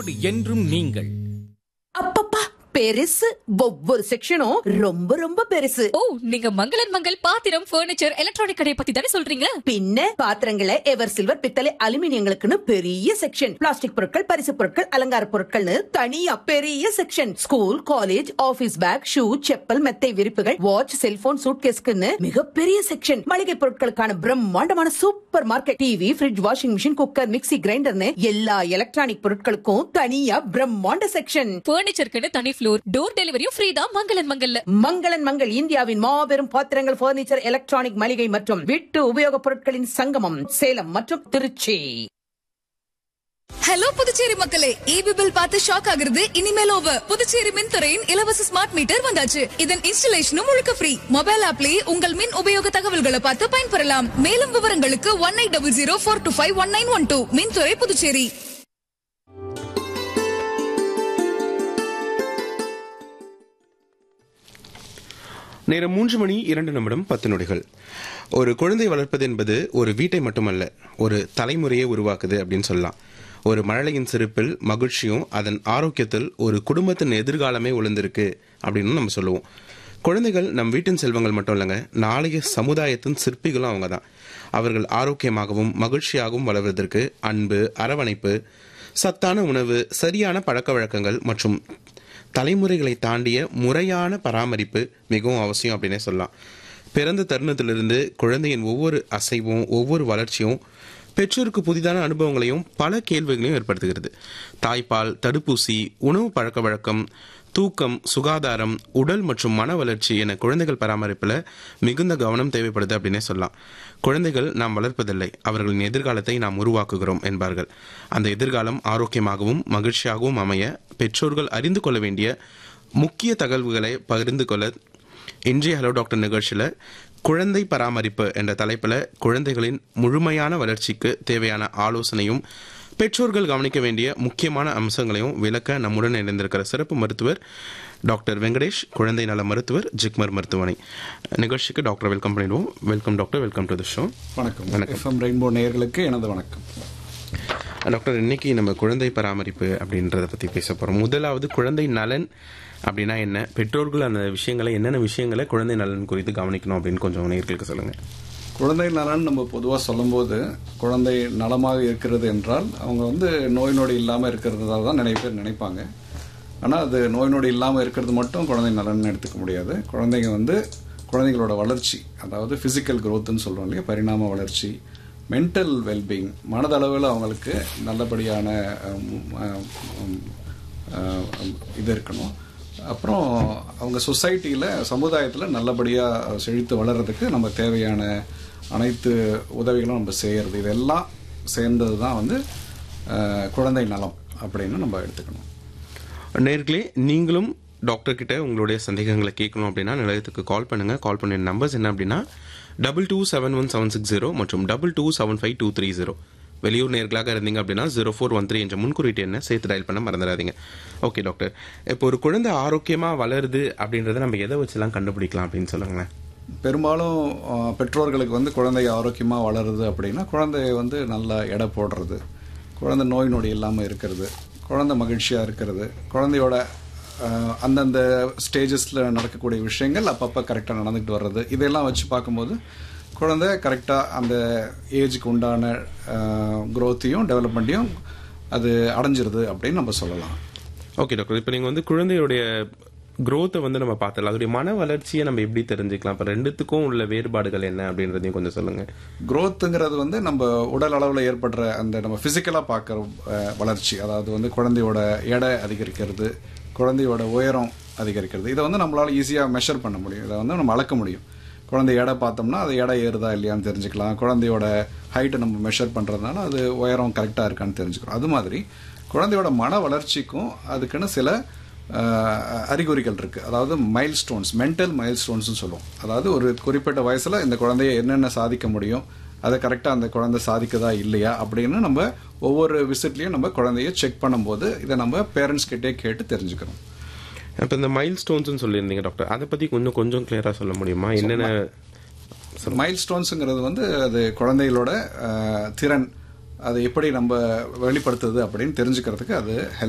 குழந்தைகளோடு என்றும் நீங்கள் அப்பப்பா பெருசு ஒவ்வொரு செக்ஷனும் ரொம்ப ரொம்ப பெருசு ஓ நீங்க மங்களன் மங்கள் பாத்திரம் பர்னிச்சர் எலக்ட்ரானிக் கடையை பத்தி தானே சொல்றீங்க பின்ன பாத்திரங்களை எவர் சில்வர் பித்தளை அலுமினியங்களுக்குன்னு பெரிய செக்ஷன் பிளாஸ்டிக் பொருட்கள் பரிசு பொருட்கள் அலங்கார பொருட்கள்னு தனியா பெரிய section school college office bag shoe chappal மெத்தை விரிப்புகள் வாட்ச் செல்போன் சூட்கேஸ்க்குன்னு மிகப்பெரிய செக்ஷன் மளிகை பொருட்களுக்கான பிரம்மாண்டமான super market TV fridge washing machine cooker mixie கிரைண்டர்னு எல்லா எலக்ட்ரானிக் பொருட்களுக்கும் தனியா பிரம்மாண்ட செக்ஷன் பர்னிச்சருக்குன்னு தனி ஃப்ளோர் டோர் டெலிவரியும் ஃப்ரீ தான் மங்களன் மங்கல்ல மங்களன் மங்கள் இந்தியாவின் மாபெரும் பாத்திரங்கள் பர்னிச்சர் எலக்ட்ரானிக் மளிகை மற்றும் வீட்டு உபயோகப் பொருட்களின் சங்கமம் சேலம் மற்றும் திருச்சி ஹலோ புதுச்சேரி மக்களே ஈபி பில் பார்த்து ஷாக் ஆகுறது இனிமேல் ஓவர் புதுச்சேரி மின்துறையின் இலவச ஸ்மார்ட் மீட்டர் வந்தாச்சு இதன் இன்ஸ்டலேஷனும் முழுக்க ஃப்ரீ மொபைல் ஆப்லயே உங்கள் மின் உபயோக தகவல்களை பார்த்து பயன்பெறலாம் மேலும் விவரங்களுக்கு one eight double zero four two five one nine one two மின்துறை புதுச்சேரி நேரம் மூன்று மணி இரண்டு நிமிடம் பத்து நொடிகள் ஒரு குழந்தை வளர்ப்பது என்பது ஒரு வீட்டை மட்டுமல்ல ஒரு தலைமுறையை உருவாக்குது அப்படின்னு சொல்லலாம் ஒரு மழலையின் சிரிப்பில் மகிழ்ச்சியும் அதன் ஆரோக்கியத்தில் ஒரு குடும்பத்தின் எதிர்காலமே ஒளிந்திருக்கு அப்படின்னு நம்ம சொல்லுவோம் குழந்தைகள் நம் வீட்டின் செல்வங்கள் மட்டும் இல்லைங்க நாளைய சமுதாயத்தின் சிற்பிகளும் அவங்க தான் அவர்கள் ஆரோக்கியமாகவும் மகிழ்ச்சியாகவும் வளர்வதற்கு அன்பு அரவணைப்பு சத்தான உணவு சரியான பழக்க வழக்கங்கள் மற்றும் தலைமுறைகளை தாண்டிய முறையான பராமரிப்பு மிகவும் அவசியம் அப்படின்னே சொல்லலாம் பிறந்த தருணத்திலிருந்து குழந்தையின் ஒவ்வொரு அசைவும் ஒவ்வொரு வளர்ச்சியும் பெற்றோருக்கு புதிதான அனுபவங்களையும் பல கேள்விகளையும் ஏற்படுத்துகிறது தாய்ப்பால் தடுப்பூசி உணவு பழக்க வழக்கம் தூக்கம் சுகாதாரம் உடல் மற்றும் மன வளர்ச்சி என குழந்தைகள் பராமரிப்பில் மிகுந்த கவனம் தேவைப்படுது அப்படின்னே சொல்லலாம் குழந்தைகள் நாம் வளர்ப்பதில்லை அவர்களின் எதிர்காலத்தை நாம் உருவாக்குகிறோம் என்பார்கள் அந்த எதிர்காலம் ஆரோக்கியமாகவும் மகிழ்ச்சியாகவும் அமைய பெற்றோர்கள் அறிந்து கொள்ள வேண்டிய முக்கிய தகவல்களை பகிர்ந்து கொள்ள இன்றைய ஹலோ டாக்டர் நிகழ்ச்சியில் குழந்தை பராமரிப்பு என்ற தலைப்பில் குழந்தைகளின் முழுமையான வளர்ச்சிக்கு தேவையான ஆலோசனையும் பெற்றோர்கள் கவனிக்க வேண்டிய முக்கியமான அம்சங்களையும் விளக்க நம்முடன் இணைந்திருக்கிற சிறப்பு மருத்துவர் டாக்டர் வெங்கடேஷ் குழந்தை நல மருத்துவர் ஜிக்மர் மருத்துவமனை நிகழ்ச்சிக்கு டாக்டர் வெல்கம் பண்ணிடுவோம் welcome doctor welcome to the show வணக்கம் வணக்கம். எஃப்எம் ரெயின்போ நேயர்களுக்கு எனது வணக்கம் டாக்டர் இன்னைக்கு நம்ம குழந்தை பராமரிப்பு அப்படின்றத பற்றி பேச போகிறோம் முதலாவது குழந்தை நலன் அப்படின்னா என்ன பெற்றோர்கள் அந்த விஷயங்களை என்னென்ன விஷயங்களை குழந்தை நலன் குறித்து கவனிக்கணும் அப்படின்னு கொஞ்சம் நேர்களுக்கு சொல்லுங்கள் குழந்தை நலன் நம்ம பொதுவாக சொல்லும்போது குழந்தை நலமாக இருக்கிறது என்றால் அவங்க வந்து நோய் நொடி இல்லாமல் இருக்கிறதா தான் நிறைய பேர் நினைப்பாங்க ஆனால் அது நோய் நொடி இல்லாமல் இருக்கிறது மட்டும் குழந்தை நலன் எடுத்துக்க முடியாது குழந்தைங்க வந்து குழந்தைங்களோட வளர்ச்சி அதாவது ஃபிசிக்கல் க்ரோத்துன்னு சொல்கிறோம் இல்லையா பரிணாம வளர்ச்சி மென்டல் வெல்பீயிங் மனதளவில் அவங்களுக்கு நல்லபடியான அம், அம், அம், அம், இது இருக்கணும் அப்புறம் அவங்க சொசைட்டியில் சமுதாயத்தில் நல்லபடியாக செழித்து வளர்கிறதுக்கு நம்ம தேவையான அனைத்து உதவிகளும் நம்ம செய்கிறது இதெல்லாம் சேர்ந்தது தான் வந்து அஹ், குழந்தை நலம் அப்படின்னு நம்ம எடுத்துக்கணும் நேர்களே நீங்களும் டாக்டர் கிட்ட உங்களுடைய சந்தேகங்களை கேட்கணும் அப்படின்னா நிலையத்துக்கு கால் பண்ணுங்க கால் பண்ண நம்பர்ஸ் என்ன அப்படின்னா double two seven one seven six zero மற்றும் double two seven five two three zero வெளியூர் நேர்களாக இருந்தீங்க அப்படின்னா ஜீரோ ஃபோர் ஒன் த்ரீ என்ற முன்குறிட்டு என்ன சேர்த்து டயல் பண்ண மறந்துடாதீங்க ஓகே டாக்டர் இப்போ ஒரு குழந்தை ஆரோக்கியமாக வளருது அப்படின்றத நம்ம எதை வச்சுலாம் கண்டுபிடிக்கலாம் அப்படின்னு சொல்லுங்களேன் பெரும்பாலும் அஹ், பெற்றோர்களுக்கு வந்து குழந்தை ஆரோக்கியமாக வளருது அப்படின்னா குழந்தைய வந்து நல்லா எடை போடுறது குழந்தை நோய் நொடி இல்லாமல் இருக்கிறது குழந்தை மகிழ்ச்சியாக இருக்கிறது குழந்தையோட அஹ், அந்தந்த ஸ்டேஜஸில் நடக்கக்கூடிய விஷயங்கள் அப்பப்போ கரெக்டாக நடந்துக்கிட்டு வர்றது இதெல்லாம் வச்சு பார்க்கும்போது குழந்தை கரெக்டாக அந்த ஏஜுக்கு உண்டான க்ரோத்தையும் டெவலப்மெண்ட்டையும் அது அடைஞ்சிருது அப்படின்னு நம்ம சொல்லலாம் ஓகே டாக்டர் இப்போ நீங்கள் வந்து குழந்தையுடைய growth-அ வந்து நம்ம பார்த்துடலாம் அதோடைய மன வளர்ச்சியை நம்ம எப்படி தெரிஞ்சுக்கலாம் இப்போ ரெண்டுத்துக்கும் உள்ள வேறுபாடுகள் என்ன அப்படின்றதையும் கொஞ்சம் சொல்லுங்க growthங்கிறது வந்து நம்ம உடல் அளவில் ஏற்படுற அந்த நம்ம ஃபிசிக்கலாக பார்க்குற அஹ், வளர்ச்சி அதாவது வந்து குழந்தையோட எடை அதிகரிக்கிறது குழந்தையோட உயரம் அதிகரிக்கிறது இதை வந்து நம்மளால ஈஸியாக மெஷர் பண்ண முடியும் இதை வந்து நம்ம அளக்க முடியும் குழந்தை எடை பார்த்தோம்னா அது எடை ஏறுதா இல்லையான்னு தெரிஞ்சுக்கலாம் குழந்தையோட ஹைட்டை நம்ம மெஷர் பண்ணுறதுனால அது உயரம் கரெக்டாக இருக்கான்னு தெரிஞ்சுக்கிறோம் அது மாதிரி குழந்தையோட மன வளர்ச்சிக்கும் அதுக்குன்னு சில அஹ், அறிகுறிகள் இருக்கு அதாவது மைல் ஸ்டோன்ஸ் மென்டல் மைல் ஸ்டோன்ஸ்னு சொல்லுவோம் அதாவது ஒரு குறிப்பிட்ட வயசுல இந்த குழந்தைய என்னென்ன சாதிக்க முடியும் அதை கரெக்டாக அந்த குழந்தை சாதிக்குதா இல்லையா அப்படின்னு நம்ம ஒவ்வொரு விசிட்லையும் நம்ம குழந்தைய செக் பண்ணும்போது இதை நம்ம பேரண்ட்ஸ் கிட்டே கேட்டு தெரிஞ்சுக்கிறோம் இப்போ இந்த மைல் ஸ்டோன்ஸ்னு சொல்லியிருந்தீங்க டாக்டர் அதை பற்றி கொஞ்சம் கொஞ்சம் கிளியராக சொல்ல முடியுமா என்னென்ன மைல் ஸ்டோன்ஸுங்கிறது வந்து அது குழந்தைகளோட அஹ், திறன் அதை எப்படி நம்ம வெளிப்படுத்துது அப்படின்னு தெரிஞ்சுக்கிறதுக்கு அது